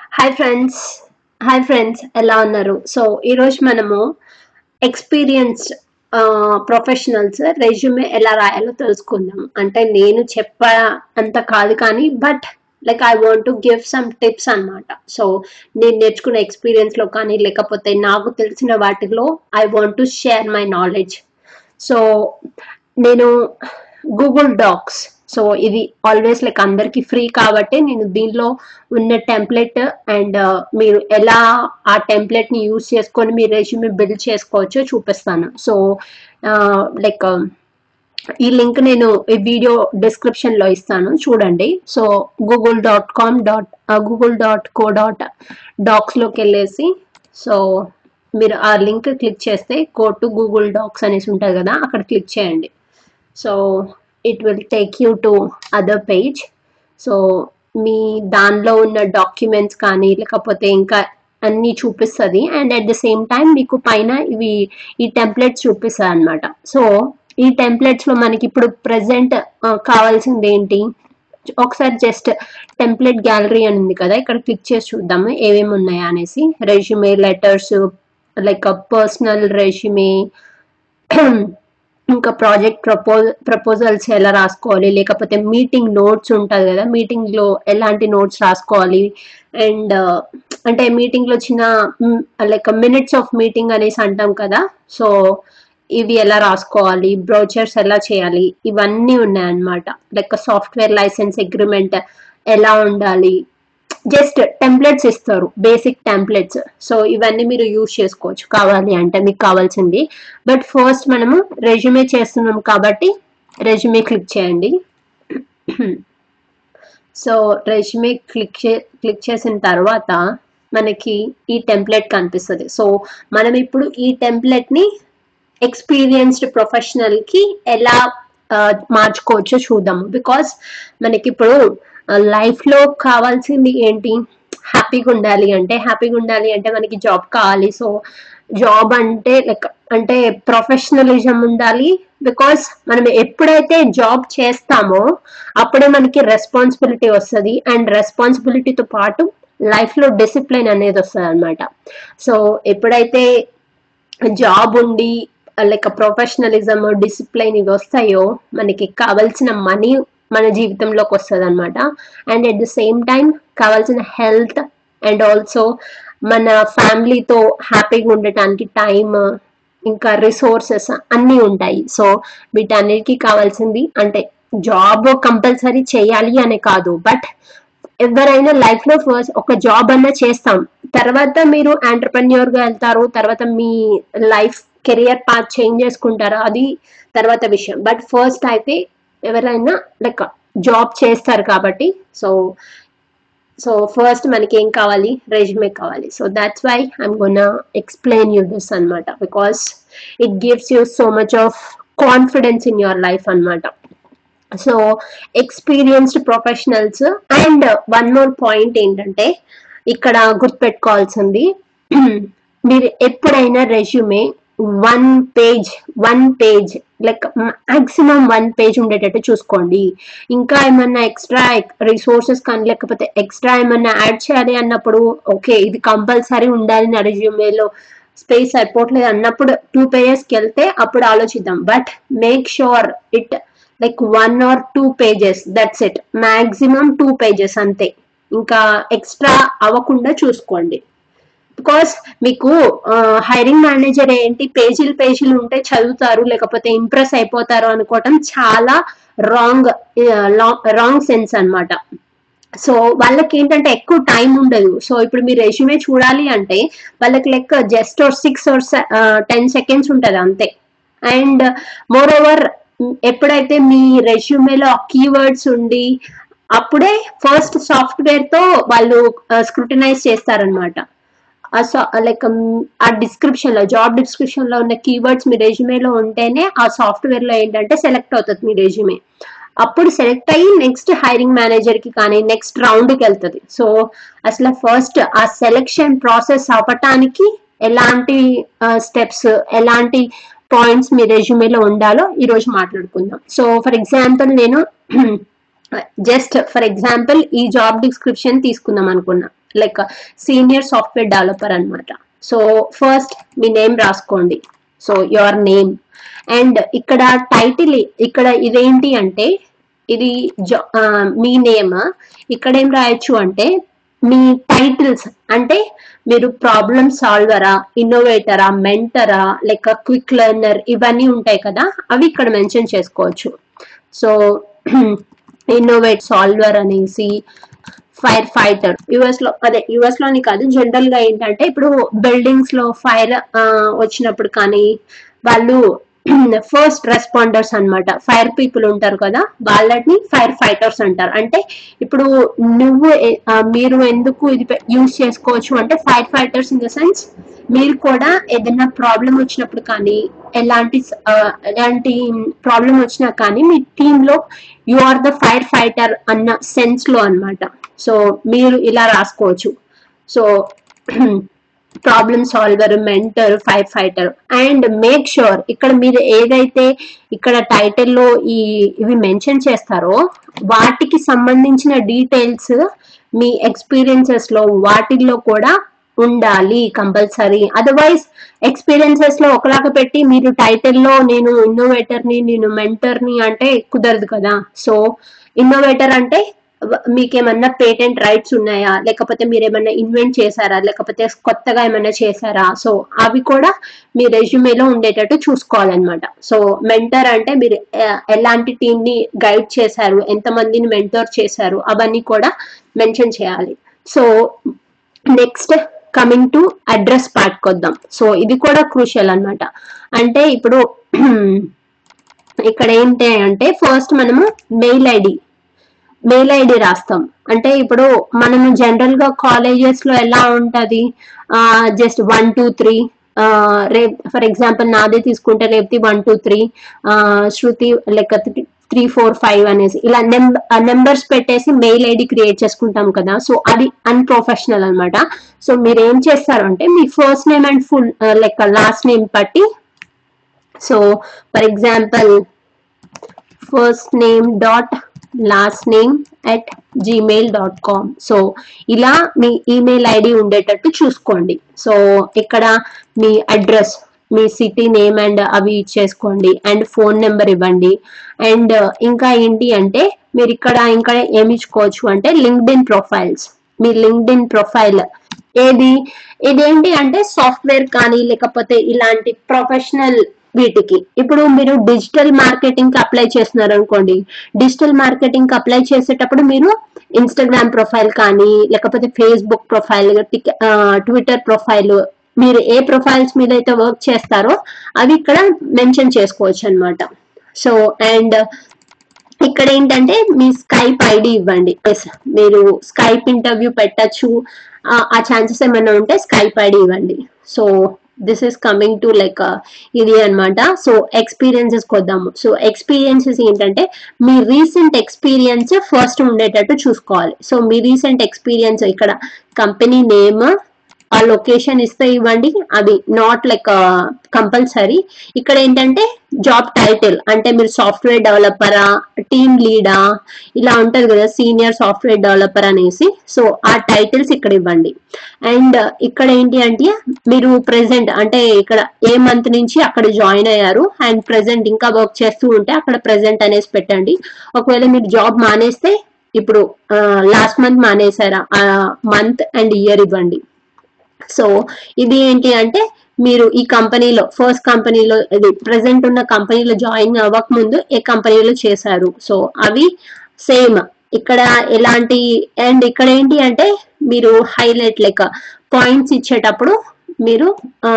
hi friends hi friends ఎలా ఉన్నారు so ఈరోజు మనము ఎక్స్పీరియన్స్డ్ ప్రొఫెషనల్స్ రెజ్యూమే ఎలా రాయాలో తెలుసుకుందాం అంటే నేను చెప్ప అంత కాదు కానీ but like I want to give some tips అన్నమాట సో నేను నేర్చుకున్న ఎక్స్పీరియన్స్లో కానీ లేకపోతే నాకు తెలిసిన వాటిలో I want to share my knowledge so నేను గూగుల్ డాక్స్ సో ఇది ఆల్వేస్ లైక్ అందరికి ఫ్రీ కాబట్టి నేను దీనిలో ఉన్న టెంప్లెట్ అండ్ మీరు ఎలా ఆ టెంప్లెట్ ని యూజ్ చేసుకొని మీ రెజ్యూమే బిల్డ్ చేసుకోవచ్చో చూపిస్తాను సో లైక్ ఈ లింక్ నేను ఈ వీడియో డిస్క్రిప్షన్ లో ఇస్తాను చూడండి so Google dot com dot Google dot co dot Docs లోకి వెళ్ళేసి సో మీరు ఆ లింక్ క్లిక్ చేస్తే కో టు గూగుల్ డాక్స్ అనేసి ఉంటుంది కదా అక్కడ క్లిక్ చేయండి so it will take you to other page so మీ దానిలో ఉన్న డాక్యుమెంట్స్ కానీ లేకపోతే ఇంకా అన్నీ చూపిస్తుంది and at the same time మీకు పైన ఇవి ఈ టెంప్లెట్స్ చూపిస్తుంది అనమాట సో ఈ టెంప్లెట్స్లో మనకి ఇప్పుడు ప్రజెంట్ కావాల్సింది ఏంటి ఒకసారి జస్ట్ టెంప్లెట్ గ్యాలరీ అని ఉంది కదా ఇక్కడ క్లిక్ చేసి చూద్దాము ఏమేమి ఉన్నాయా అనేసి resume letters like personal resume ఇంకా ప్రాజెక్ట్ ప్రపోజ్ ప్రపోజల్స్ ఎలా రాసుకోవాలి లేకపోతే మీటింగ్ నోట్స్ ఉంటుంది కదా మీటింగ్లో ఎలాంటి నోట్స్ రాసుకోవాలి అండ్ అంటే మీటింగ్లో చిన్న లైక్ మినిట్స్ ఆఫ్ మీటింగ్ అనేసి అంటాం కదా సో ఇవి ఎలా రాసుకోవాలి బ్రౌచర్స్ ఎలా చేయాలి ఇవన్నీ ఉన్నాయన్నమాట లైక్ సాఫ్ట్వేర్ లైసెన్స్ అగ్రిమెంట్ ఎలా ఉండాలి జస్ట్ టెంప్లెట్స్ ఇస్తారు బేసిక్ టెంప్లెట్స్ సో ఇవన్నీ మీరు యూజ్ చేసుకోవచ్చు కావాలి అంటే మీకు కావాల్సింది బట్ ఫస్ట్ మనము రెజ్యూమే చేస్తున్నాం కాబట్టి రెజ్యూమే క్లిక్ చేయండి సో రెజ్యూమే క్లిక్ చే క్లిక్ చేసిన తర్వాత మనకి ఈ టెంప్లెట్ కనిపిస్తుంది సో మనం ఇప్పుడు ఈ టెంప్లెట్ని ఎక్స్పీరియన్స్డ్ ప్రొఫెషనల్కి ఎలా మార్చుకోవచ్చో చూద్దాము బికాస్ మనకి ఇప్పుడు లైఫ్లో కావాల్సింది ఏంటి హ్యాపీగా ఉండాలి అంటే హ్యాపీగా ఉండాలి అంటే మనకి జాబ్ కావాలి సో జాబ్ అంటే లైక్ అంటే ప్రొఫెషనలిజం ఉండాలి బికాస్ మనం ఎప్పుడైతే జాబ్ చేస్తామో అప్పుడే మనకి రెస్పాన్సిబిలిటీ వస్తుంది అండ్ రెస్పాన్సిబిలిటీతో పాటు లైఫ్లో డిసిప్లిన్ అనేది వస్తుంది అనమాట సో ఎప్పుడైతే జాబ్ ఉండి లైక్ ప్రొఫెషనలిజం డిసిప్లైన్ ఇవి వస్తాయో మనకి కావాల్సిన మనీ మన జీవితంలోకి వస్తుంది అనమాట and at the same time కావాల్సిన హెల్త్ అండ్ ఆల్సో మన ఫ్యామిలీతో హ్యాపీగా ఉండటానికి టైం ఇంకా రిసోర్సెస్ అన్నీ ఉంటాయి సో వీటన్నిటికీ కావాల్సింది అంటే జాబ్ కంపల్సరీ చేయాలి అనే కాదు బట్ ఎవరైనా లైఫ్ లో ఫస్ట్ ఒక జాబ్ అన్నా చేస్తాం తర్వాత మీరు ఆంటర్ప్రెన్యూర్ గా వెళ్తారు తర్వాత మీ లైఫ్ కెరియర్ పాత్ చేంజ్ చేసుకుంటారు అది తర్వాత విషయం బట్ ఫస్ట్ అయితే ఎవరైనా లైక్ జాబ్ చేస్తారు కాబట్టి సో సో ఫస్ట్ మనకి ఏం కావాలి రెజ్యూమే కావాలి so that's why I'm gonna explain you this అనమాట because it gives you so much of confidence in your life అనమాట so experienced professionals and one more point ఏంటంటే ఇక్కడ గుర్తుపెట్టుకోవాల్సింది మీరు ఎప్పుడైనా resume one page one page like maximum one page ఉండేటట్టు చూసుకోండి ఇంకా ఏమన్నా ఎక్స్ట్రా రిసోర్సెస్ కానీ లేకపోతే ఎక్స్ట్రా ఏమన్నా యాడ్ చేయాలి అన్నప్పుడు ఓకే ఇది కంపల్సరీ ఉండాలి నా రెజ్యూమేలో స్పేస్ సరిపోవట్లేదు అన్నప్పుడు టూ పేజెస్కి వెళ్తే అప్పుడు ఆలోచిద్దాం but make sure it like one or two pages that's it maximum two pages అంతే ఇంకా ఎక్స్ట్రా అవ్వకుండా చూసుకోండి బికాస్ మీకు హైరింగ్ మేనేజర్ ఏంటి పేజీలు పేజీలు ఉంటే చదువుతారు లేకపోతే ఇంప్రెస్ అయిపోతారు అనుకోవటం చాలా రాంగ్ రాంగ్ సెన్స్ అనమాట సో వాళ్ళకి ఏంటంటే ఎక్కువ టైం ఉండదు సో ఇప్పుడు మీరు రెజ్యూమే చూడాలి అంటే వాళ్ళకి లెక్క just or six or ten seconds ఉంటుంది అంతే అండ్ మోర్ ఓవర్ ఎప్పుడైతే మీ రెజ్యూమేలో కీవర్డ్స్ ఉండి అప్పుడే ఫస్ట్ సాఫ్ట్వేర్ తో వాళ్ళు స్క్రూటినైజ్ చేస్తారనమాట లైక్ ఆ డిస్క్రిప్షన్ లో జాబ్ డిస్క్రిప్షన్ లో ఉన్న కీవర్డ్స్ మీ రెజ్యూమేలో ఉంటేనే ఆ సాఫ్ట్వేర్ లో ఏంటంటే సెలెక్ట్ అవుతుంది మీ రెజ్యూమే అప్పుడు సెలెక్ట్ అయ్యి నెక్స్ట్ హైరింగ్ మేనేజర్ కి కానీ నెక్స్ట్ రౌండ్ కి వెళ్తుంది సో అసలు ఫస్ట్ ఆ సెలెక్షన్ ప్రాసెస్ అవ్వటానికి ఎలాంటి స్టెప్స్ ఎలాంటి పాయింట్స్ మీ రెజ్యూమేలో ఉండాలో ఈ రోజు మాట్లాడుకుందాం సో ఫర్ ఎగ్జాంపుల్ నేను జస్ట్ ఫర్ ఎగ్జాంపుల్ ఈ జాబ్ డిస్క్రిప్షన్ తీసుకుందాం అనుకున్నా లైక్ సీనియర్ సాఫ్ట్వేర్ డెవలపర్ అన్నమాట సో ఫస్ట్ మీ నేమ్ రాసుకోండి సో యువర్ నేమ్ అండ్ ఇక్కడ టైటిల్ ఇక్కడ ఇదేంటి అంటే ఇది జా- ఆ, మీ నేమ్ ఇక్కడ ఏం రాయొచ్చు అంటే మీ టైటిల్స్ అంటే మీరు ప్రాబ్లమ్ సాల్వరా ఇన్నోవేటరా మెంటరా లేక క్విక్ లెర్నర్ ఇవన్నీ ఉంటాయి కదా అవి ఇక్కడ మెన్షన్ చేసుకోవచ్చు సో ఇన్నోవేట్ సాల్వర్ అనేసి ఫైర్ ఫైటర్ యుఎస్ లో అదే యుఎస్ లోని కాదు జనరల్ గా ఏంటంటే ఇప్పుడు బిల్డింగ్స్ లో ఫైర్ వచ్చినప్పుడు కానీ వాళ్ళు ఫస్ట్ రెస్పాండర్స్ అన్నమాట ఫైర్ పీపుల్ ఉంటారు కదా వాళ్ళని ఫైర్ ఫైటర్స్ అంటారు అంటే ఇప్పుడు నువ్వు ఎ- ఆ, మీరు ఎందుకు ఇది యూజ్ చేసుకోవచ్చు అంటే fire fighters in the sense మీరు కూడా ఏదైనా ప్రాబ్లం వచ్చినప్పుడు కానీ ఎలాంటి స- ఆ, ఎలాంటి ప్రాబ్లం వచ్చినా కానీ మీ టీమ్ లో you are the fire fighter అన్న సెన్స్ లో అన్నమాట సో మీరు ఇలా రాసుకోవచ్చు so problem solver mentor fire fighter and make sure ఇక్కడ మీరు ఏదైతే ఇక్కడ టైటిల్లో ఈ ఇవి మెన్షన్ చేస్తారో వాటికి సంబంధించిన డీటెయిల్స్ మీ ఎక్స్పీరియన్సెస్ లో వాటిల్లో కూడా ఉండాలి కంపల్సరీ అదర్వైజ్ ఎక్స్పీరియన్సెస్ లో ఒకలాగా పెట్టి మీరు టైటిల్లో నేను ఇన్నోవేటర్ ని నేను మెంటర్ ని అంటే కుదరదు కదా సో ఇన్నోవేటర్ అంటే వ- మీకేమన్నా పేటెంట్ రైట్స్ ఉన్నాయా లేకపోతే మీరు ఏమన్నా ఇన్వెంట్ చేశారా లేకపోతే కొత్తగా ఏమన్నా చేశారా సో అవి కూడా మీ రెజ్యూమేలో ఉండేటట్టు చూసుకోవాలన్నమాట సో మెంటర్ అంటే మీరు ఎ- ఎలాంటి టీమ్ ని గైడ్ చేశారు ఎంతమందిని మెంటర్ చేశారు అవన్నీ కూడా మెన్షన్ చేయాలి so next coming to address part కొద్దాం సో ఇది కూడా క్రూషియల్ అన్నమాట అంటే ఇప్పుడు ఇక్కడ ఏంటి అంటే ఫస్ట్ మనము మెయిల్ ఐడి మెయిల్ ఐడి రాస్తాం అంటే ఇప్పుడు మనము జనరల్ గా కాలేజెస్ లో ఎలా ఉంటది జస్ట్ వన్ టూ త్రీ రేప్ ఫర్ ఎగ్జాంపుల్ నాదే తీసుకుంటే రేపు వన్ టూ త్రీ శృతి లెక్క త్రీ ఫోర్ ఫైవ్ అనేసి ఇలా నెంబర్స్ పెట్టేసి మెయిల్ ఐడి క్రియేట్ చేసుకుంటాం కదా సో అది అన్ప్రొఫెషనల్ అన్నమాట సో మీరు ఏం చేస్తారంటే మీ ఫస్ట్ నేమ్ అండ్ ఫుల్ లెక్క లాస్ట్ నేమ్ పట్టి so for example first name dot last name at Gmail dot com so ఇలా మీ ఈమెయిల్ ఐడి ఉండేటట్టు చూసుకోండి సో ఇక్కడ మీ అడ్రస్ మీ సిటీ నేమ్ అండ్ అవి ఇచ్చేసుకోండి అండ్ ఫోన్ నెంబర్ ఇవ్వండి అండ్ ఇంకా ఏంటి అంటే మీరు ఇక్కడ ఇంకా ఏమి ఇచ్చుకోవచ్చు అంటే లింక్డ్ ఇన్ ప్రొఫైల్స్ మీ లింక్డ్ ఇన్ ప్రొఫైల్ ఏది ఇదేంటి అంటే సాఫ్ట్వేర్ కానీ లేకపోతే ఇలాంటి ప్రొఫెషనల్ వీటికి ఇప్పుడు మీరు డిజిటల్ మార్కెటింగ్ కి అప్లై చేస్తున్నారు అనుకోండి డిజిటల్ మార్కెటింగ్ కి అప్లై చేసేటప్పుడు మీరు ఇన్స్టాగ్రామ్ ప్రొఫైల్ కానీ లేకపోతే ఫేస్బుక్ ప్రొఫైల్ ట్విట్టర్ ప్రొఫైల్ మీరు ఏ ప్రొఫైల్స్ మీద అయితే వర్క్ చేస్తారో అవి ఇక్కడ మెన్షన్ చేసుకోవచ్చు అన్నమాట సో అండ్ ఇక్కడ ఏంటంటే మీ స్కైప్ ఐడి ఇవ్వండి Yes, మీరు స్కైప్ ఇంటర్వ్యూ పెట్టచ్చు ఆ ఛాన్సెస్ ఏమైనా ఉంటే స్కైప్ ఐడి ఇవ్వండి so this is coming to like ఇది అన్నమాట సో ఎక్స్పీరియన్సెస్ కొద్దాము సో ఎక్స్పీరియన్సెస్ ఏంటంటే మీ రీసెంట్ ఎక్స్పీరియన్స్ ఫస్ట్ ఉండేటట్టు చూసుకోవాలి సో మీ రీసెంట్ ఎక్స్పీరియన్స్ ఇక్కడ కంపెనీ నేమ్ ఆ లొకేషన్ ఇస్తే ఇవ్వండి అది నాట్ లైక్ కంపల్సరీ ఇక్కడ ఏంటంటే జాబ్ టైటిల్ అంటే మీరు సాఫ్ట్వేర్ డెవలపరా టీమ్ లీడా ఇలా ఉంటది కదా సీనియర్ సాఫ్ట్వేర్ డెవలపర్ అనేసి సో ఆ టైటిల్స్ ఇక్కడ ఇవ్వండి అండ్ ఇక్కడ ఏంటి అంటే మీరు ప్రెసెంట్ అంటే ఇక్కడ ఏ మంత్ నుంచి అక్కడ జాయిన్ అయ్యారు అండ్ ప్రెసెంట్ ఇంకా వర్క్ చేస్తూ ఉంటే అక్కడ ప్రెసెంట్ అనేసి పెట్టండి ఒకవేళ మీరు జాబ్ మానేస్తే ఇప్పుడు లాస్ట్ మంత్ మానేశారా ఆ మంత్ అండ్ ఇయర్ ఇవ్వండి సో ఇది ఏంటి అంటే మీరు ఈ కంపెనీలో ఫస్ట్ కంపెనీలో ఇది ప్రెసెంట్ ఉన్న కంపెనీలో జాయిన్ అవ్వక ముందు ఏ కంపెనీలో చేశారు సో అవి సేమ్ ఇక్కడ ఎలాంటి అండ్ ఇక్కడ ఏంటి అంటే మీరు హైలైట్ లెక్క పాయింట్స్ ఇచ్చేటప్పుడు మీరు ఆ,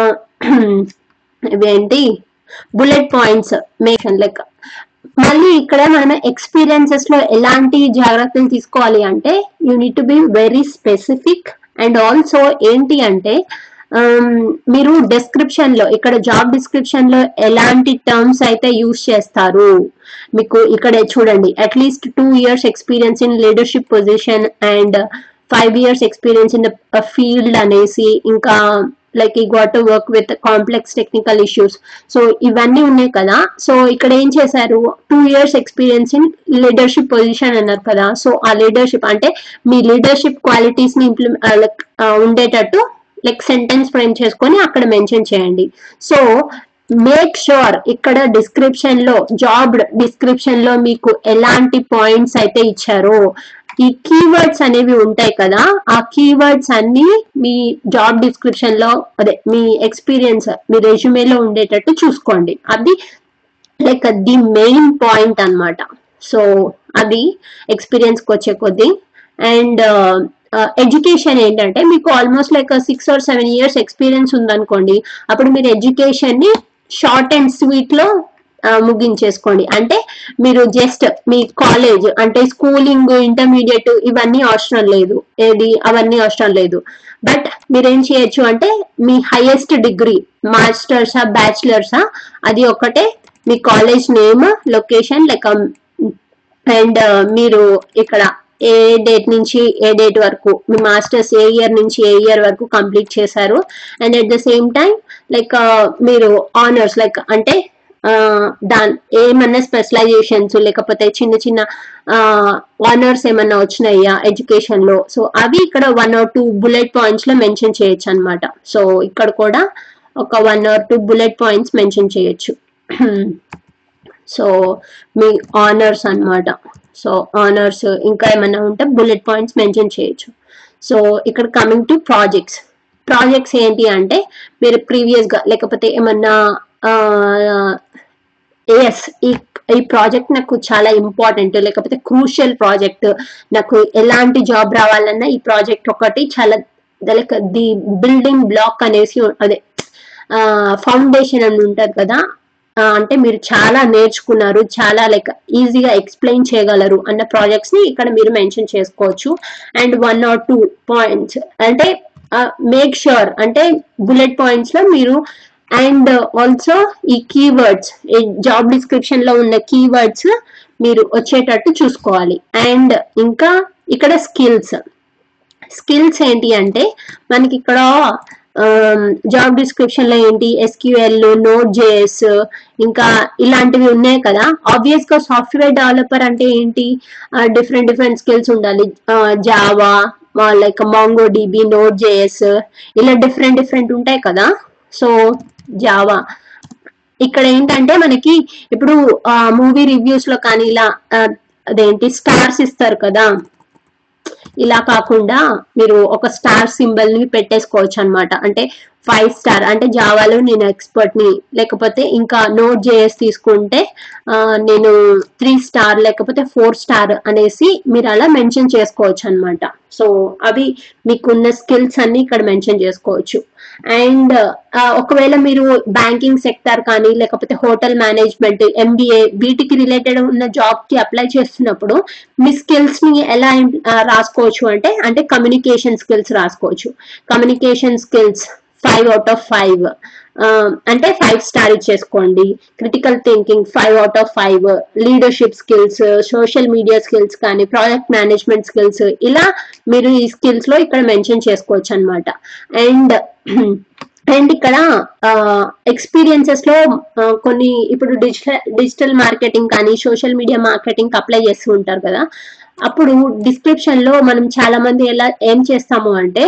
ఇవేంటి బుల్లెట్ పాయింట్స్ మేషన్ లెక్క మళ్ళీ ఇక్కడ మనం ఎక్స్పీరియన్సెస్ లో ఎలాంటి జాగ్రత్తలు తీసుకోవాలి అంటే you need to be very specific and also ఏంటి అంటే um, మీరు డిస్క్రిప్షన్ లో ఇక్కడ జాబ్ డిస్క్రిప్షన్ లో ఎలాంటి టర్మ్స్ అయితే యూస్ చేస్తారు మీకు ఇక్కడ చూడండి at least two years experience in leadership position and five years experience in the field అనేసి ఇంకా లైక్ ఈ got to work with complex technical issues so ఇవన్నీ ఉన్నాయి కదా సో ఇక్కడ ఏం చేశారు two years experience in leadership position అన్నారు కదా సో ఆ లీడర్షిప్ అంటే మీ లీడర్షిప్ క్వాలిటీస్ ని ఇంప్లిమెంట్ ఉండేటట్టు లైక్ సెంటెన్స్ ఫ్రేమ్ చేసుకొని అక్కడ మెన్షన్ చేయండి సో మేక్ షూర్ ఇక్కడ డిస్క్రిప్షన్ లో జాబ్ డిస్క్రిప్షన్ లో మీకు ఎలాంటి పాయింట్స్ అయితే ఇచ్చారో ఈ కీవర్డ్స్ అనేవి ఉంటాయి కదా ఆ కీవర్డ్స్ అన్ని మీ జాబ్ డిస్క్రిప్షన్ లో అదే మీ ఎక్స్పీరియన్స్ మీ రెజ్యూమేలో ఉండేటట్టు చూసుకోండి అది లైక్ ది మెయిన్ పాయింట్ అన్నమాట సో అది ఎక్స్పీరియన్స్ కి వచ్చే కొద్దీ అండ్ ఎడ్యుకేషన్ ఏంటంటే మీకు almost like six or seven years experience ఉందనుకోండి అప్పుడు మీరు ఎడ్యుకేషన్ ని షార్ట్ అండ్ స్వీట్ లో ఆ, ముగించేసుకోండి అంటే మీరు జస్ట్ మీ కాలేజ్ అంటే స్కూలింగ్ ఇంటర్మీడియట్ ఇవన్నీ అవసరం లేదు ఏది అవన్నీ అవసరం లేదు బట్ మీరేం చేయొచ్చు అంటే మీ హైయెస్ట్ డిగ్రీ మాస్టర్సా బ్యాచిలర్సా అది ఒకటే మీ college name location like and మీరు ఇక్కడ ఏ డేట్ నుంచి ఏ డేట్ వరకు మీ మాస్టర్స్ ఏ ఇయర్ నుంచి ఏ ఇయర్ వరకు కంప్లీట్ చేశారు and at the same time like మీరు ఆనర్స్ లైక్ అంటే దాని ఏమన్నా స్పెషలైజేషన్స్ లేకపోతే చిన్న చిన్న ఆనర్స్ ఏమన్నా వచ్చినాయా ఎడ్యుకేషన్ లో సో అవి ఇక్కడ one or two bullet points లో మెన్షన్ చేయొచ్చు అన్నమాట సో ఇక్కడ కూడా ఒక one or two bullet points mention చేయొచ్చు సో మీ ఆనర్స్ అన్నమాట సో ఆనర్స్ ఇంకా ఏమైనా ఉంటే బుల్లెట్ పాయింట్స్ మెన్షన్ చేయొచ్చు సో ఇక్కడ కమింగ్ టు ప్రాజెక్ట్స్ ప్రాజెక్ట్స్ ఏంటి అంటే మీరు ప్రీవియస్ గా లేకపోతే ఏమన్నా ఎస్ ఈ ఈ ప్రాజెక్ట్ నాకు చాలా ఇంపార్టెంట్ లేకపోతే క్రూషియల్ ప్రాజెక్ట్ నాకు ఎలాంటి జాబ్ రావాలన్నా ఈ ప్రాజెక్ట్ ఒకటి చాలా లైక్ ది బిల్డింగ్ బ్లాక్ అనేసి అదే ఫౌండేషన్ అని ఉంటది కదా ఆ, అంటే మీరు చాలా నేర్చుకున్నారు చాలా లైక్ ఈజీగా ఎక్స్ప్లెయిన్ చేయగలరు అన్న ప్రాజెక్ట్స్ ని ఇక్కడ మీరు మెన్షన్ చేసుకోవచ్చు and one or two points అంటే మేక్ ష్యూర్ అంటే బుల్లెట్ పాయింట్స్ లో మీరు అండ్ ఆల్సో ఈ కీవర్డ్స్ ఈ జాబ్ డిస్క్రిప్షన్ లో ఉన్న కీవర్డ్స్ మీరు వచ్చేటట్టు చూసుకోవాలి అండ్ ఇంకా ఇక్కడ స్కిల్స్ స్కిల్స్ ఏంటి అంటే మనకి ఇక్కడ జాబ్ డిస్క్రిప్షన్ లో ఏంటి ఎస్క్యూఎల్ నోట్ జేఎస్ ఇంకా ఇలాంటివి ఉన్నాయి కదా ఆబ్వియస్ గా సాఫ్ట్వేర్ డెవలపర్ అంటే ఏంటి డిఫరెంట్ డిఫరెంట్ స్కిల్స్ ఉండాలి Java like Mongo DB node JS ఇలా డిఫరెంట్ డిఫరెంట్ ఉంటాయి కదా సో జావా ఇక్కడ ఏంటంటే మనకి ఇప్పుడు మూవీ రివ్యూస్ లో కానీ ఇలా ఆ, అదేంటి స్టార్స్ ఇస్తారు కదా ఇలా కాకుండా మీరు ఒక స్టార్ సింబల్ ని పెట్టేసుకోవచ్చు అన్నమాట అంటే ఫైవ్ స్టార్ అంటే జావాలో నేను ఎక్స్పర్ట్ ని లేకపోతే ఇంకా నోట్ జేఎస్ తీసుకుంటే ఆ, నేను త్రీ స్టార్ లేకపోతే ఫోర్ స్టార్ అనేసి మీరు అలా మెన్షన్ చేసుకోవచ్చు అన్నమాట సో అవి మీకున్న స్కిల్స్ అన్ని ఇక్కడ మెన్షన్ చేసుకోవచ్చు అండ్ ఒకవేళ మీరు బ్యాంకింగ్ సెక్టర్ కానీ లేకపోతే హోటల్ మేనేజ్మెంట్ ఎంబీఏ వీటికి రిలేటెడ్ ఉన్న జాబ్ కి అప్లై చేస్తున్నప్పుడు మీ స్కిల్స్ ని ఎలా ఆ, రాసుకోవచ్చు అంటే అంటే కమ్యూనికేషన్ స్కిల్స్ రాసుకోవచ్చు communication skills five out of five అంటే ఫైవ్ స్టార్ ఇచ్చేసుకోండి critical thinking five out of five leadership skills social media skills కానీ ప్రాజెక్ట్ మేనేజ్మెంట్ స్కిల్స్ ఇలా మీరు ఈ స్కిల్స్ లో ఇక్కడ మెన్షన్ చేసుకోవచ్చు అనమాట అండ్ అండ్ ఇక్కడ ఎక్స్పీరియన్సెస్ లో ఆ, కొన్ని ఇప్పుడు డిజిటల్ డిజిటల్ మార్కెటింగ్ కానీ సోషల్ మీడియా మార్కెటింగ్ అప్లై చేస్తూ ఉంటారు కదా అప్పుడు డిస్క్రిప్షన్ లో మనం చాలా మంది ఎలా ఏం చేస్తాము అంటే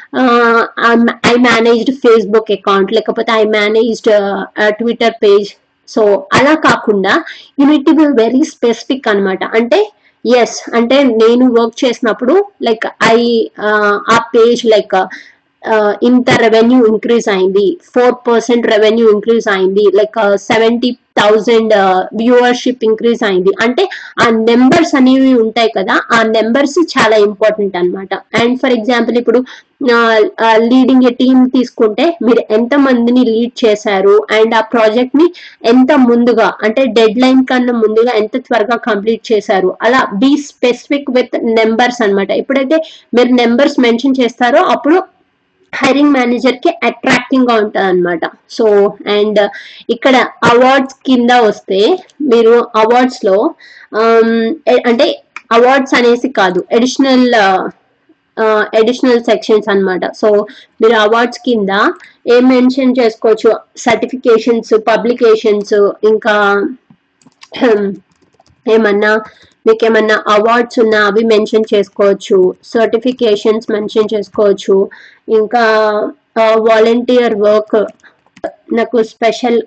ఐ మేనేజ్డ్ ఫేస్బుక్ అకౌంట్ లేకపోతే I managed Twitter page so అలా కాకుండా you need to be very specific అన్నమాట అంటే ఎస్ అంటే నేను వర్క్ చేసినప్పుడు లైక్ ఐ ఆ పేజ్ లైక్ ఇంత రెవెన్యూ ఇంక్రీజ్ అయింది ఫోర్ పర్సెంట్ రెవెన్యూ ఇంక్రీజ్ అయింది like seventy thousand viewership increase అయింది అంటే ఆ నెంబర్స్ అనేవి ఉంటాయి కదా ఆ నెంబర్స్ చాలా ఇంపార్టెంట్ అన్నమాట అండ్ ఫర్ ఎగ్జాంపుల్ ఇప్పుడు లీడింగ్ ఏ టీమ్ తీసుకుంటే మీరు ఎంత మందిని లీడ్ చేశారు అండ్ ఆ ప్రాజెక్ట్ ని ఎంత ముందుగా అంటే డెడ్ లైన్ కన్నా ముందుగా ఎంత త్వరగా కంప్లీట్ చేశారు అలా బీ స్పెసిఫిక్ విత్ నెంబర్స్ అన్నమాట ఎప్పుడైతే మీరు నెంబర్స్ మెన్షన్ చేస్తారో అప్పుడు హైరింగ్ మేనేజర్ కి అట్రాక్టింగ్ గా ఉంటుంది అనమాట సో అండ్ ఇక్కడ అవార్డ్స్ కింద వస్తే మీరు అవార్డ్స్ లో ఆమ్, ఎ- అంటే అవార్డ్స్ అనేసి కాదు అడిషనల్ అడిషనల్ సెక్షన్స్ అన్నమాట సో మీరు అవార్డ్స్ కింద ఏం మెన్షన్ చేసుకోవచ్చు సర్టిఫికేషన్స్ పబ్లికేషన్స్ ఇంకా ఏమన్నా మీకు ఏమన్నా అవార్డ్స్ ఉన్నా అవి మెన్షన్ చేసుకోవచ్చు సర్టిఫికేషన్స్ మెన్షన్ చేసుకోవచ్చు ఇంకా వాలంటీర్ వర్క్ నాకు స్పెషల్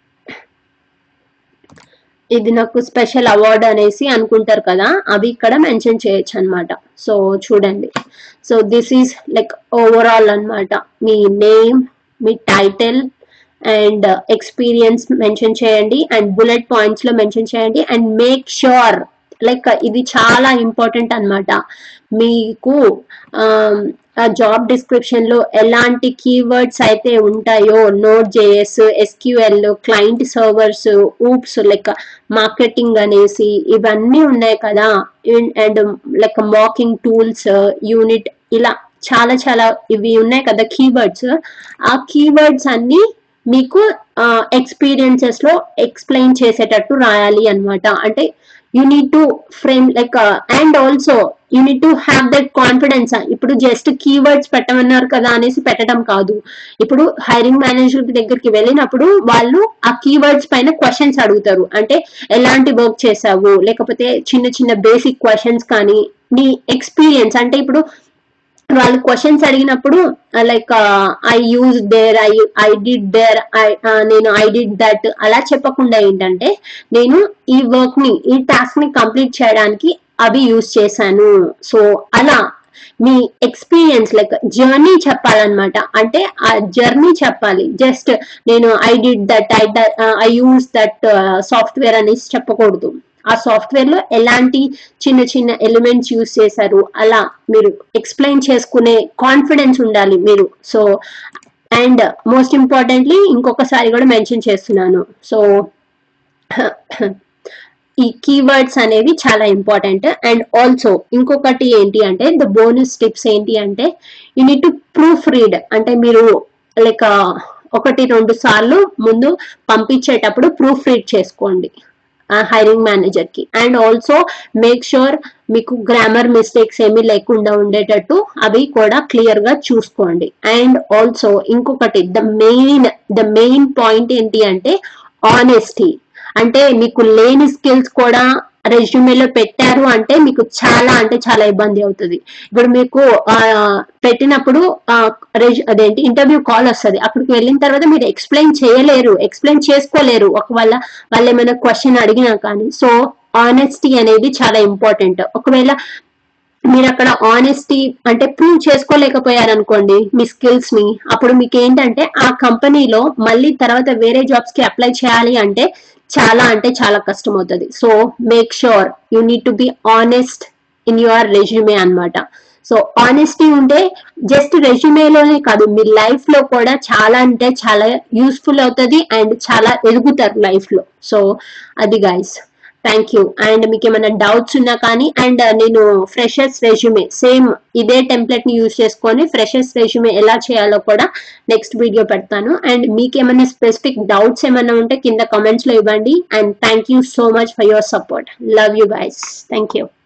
ఇది నాకు స్పెషల్ అవార్డ్ అనేసి అనుకుంటారు కదా అవి ఇక్కడ మెన్షన్ చేయొచ్చు అనమాట సో చూడండి so this is like overall అన్నమాట మీ నేమ్ మీ టైటిల్ అండ్ ఎక్స్పీరియన్స్ మెన్షన్ చేయండి అండ్ బుల్లెట్ పాయింట్స్ లో మెన్షన్ చేయండి అండ్ మేక్ ష్యూర్ లైక్ ఇది చాలా ఇంపార్టెంట్ అన్నమాట మీకు ఆ జాబ్ డిస్క్రిప్షన్ లో ఎలాంటి కీవర్డ్స్ అయితే ఉంటాయో node JS SQL client servers oops like marketing అనేసి ఇవన్నీ ఉన్నాయి కదా and like mocking tools unit ఇలా చాలా చాలా ఇవి ఉన్నాయి కదా కీవర్డ్స్ ఆ కీవర్డ్స్ అన్ని మీకు ఎక్స్పీరియన్సెస్ లో ఎక్స్ప్లెయిన్ చేసేటట్టు రాయాలి అన్నమాట అంటే you need to frame like and also you need to have that confidence ఇప్పుడు జస్ట్ కీవర్డ్స్ పెట్టమన్నారు కదా అనేసి పెట్టడం కాదు ఇప్పుడు హైరింగ్ మేనేజర్ దగ్గరికి వెళ్ళినప్పుడు వాళ్ళు ఆ కీవర్డ్స్ పైన క్వశ్చన్స్ అడుగుతారు అంటే ఎలాంటి వర్క్ చేసావు లేకపోతే చిన్న చిన్న బేసిక్ క్వశ్చన్స్ కానీ నీ ఎక్స్పీరియన్స్ అంటే ఇప్పుడు వాళ్ళు క్వశ్చన్స్ అడిగినప్పుడు like I use there I I did there I నేను ఐ డిడ్ దట్ అలా చెప్పకుండా ఏంటంటే నేను ఈ వర్క్ ని ఈ టాస్క్ ని కంప్లీట్ చేయడానికి అవి యూజ్ చేశాను సో అలా మీ ఎక్స్పీరియన్స్ లైక్ జర్నీ చెప్పాలన్నమాట అంటే ఆ జర్నీ చెప్పాలి జస్ట్ నేను I did that I I use that software అనేసి చెప్పకూడదు ఆ సాఫ్ట్వేర్ లో ఎలాంటి చిన్న చిన్న ఎలిమెంట్స్ యూస్ చేశారు అలా మీరు ఎక్స్ప్లెయిన్ చేసుకునే కాన్ఫిడెన్స్ ఉండాలి మీరు సో అండ్ మోస్ట్ ఇంపార్టెంట్లీ ఇంకొకసారి కూడా మెన్షన్ చేస్తున్నాను సో ఈ కీవర్డ్స్ అనేవి చాలా ఇంపార్టెంట్ అండ్ ఆల్సో ఇంకొకటి ఏంటి అంటే ద బోనస్ టిప్స్ ఏంటి అంటే you need to proofread అంటే మీరు లైక్ ఒకటి రెండు సార్లు ముందు పంపించేటప్పుడు ప్రూఫ్ రీడ్ చేసుకోండి హైరింగ్ మేనేజర్ కి అండ్ ఆల్సో మేక్ షూర్ మీకు గ్రామర్ మిస్టేక్స్ ఏమీ లేకుండా ఉండేటట్టు అవి కూడా క్లియర్ గా చూసుకోండి అండ్ ఆల్సో ఇంకొకటి the main the main point ఏంటి అంటే ఆనెస్టీ అంటే మీకు లేని స్కిల్స్ కూడా రెజ్యూమేలో పెట్టారు అంటే మీకు చాలా అంటే చాలా ఇబ్బంది అవుతుంది ఇప్పుడు మీకు పెట్టినప్పుడు అదేంటి ఇంటర్వ్యూ కాల్ వస్తుంది అక్కడికి వెళ్ళిన తర్వాత మీరు ఎక్స్ప్లెయిన్ చేయలేరు ఎక్స్ప్లెయిన్ చేసుకోలేరు ఒకవేళ వాళ్ళు ఏమైనా క్వశ్చన్ అడిగినా కానీ సో ఆనెస్టీ అనేది చాలా ఇంపార్టెంట్ ఒకవేళ మీరు అక్కడ ఆనెస్టీ అంటే ప్రూవ్ చేసుకోలేకపోయారనుకోండి మీ స్కిల్స్ ని అప్పుడు మీకు ఏంటంటే ఆ కంపెనీలో మళ్ళీ తర్వాత వేరే జాబ్స్ కి అప్లై చేయాలి అంటే చాలా అంటే చాలా కష్టం అవుతుంది so make sure you need to be honest in your resume అనమాట సో ఆనెస్టీ ఉంటే జస్ట్ రెజ్యూమేలోనే కాదు మీ లైఫ్ లో కూడా చాలా అంటే చాలా యూస్ఫుల్ అవుతుంది అండ్ చాలా ఎదుగుతారు లైఫ్ లో సో అది గైస్ థ్యాంక్ యూ అండ్ మీకు ఏమైనా డౌట్స్ ఉన్నా కానీ అండ్ నేను ఫ్రెషర్స్ రెజ్యూమే సేమ్ ఇదే టెంప్లెట్ ని యూజ్ చేసుకొని ఫ్రెషర్స్ రెజ్యూమే ఎలా చేయాలో కూడా నెక్స్ట్ వీడియో పెడతాను అండ్ మీకు ఏమైనా స్పెసిఫిక్ డౌట్స్ ఏమైనా ఉంటే కింద కామెంట్స్ లో ఇవ్వండి and thank you so much for your support love you guys thank you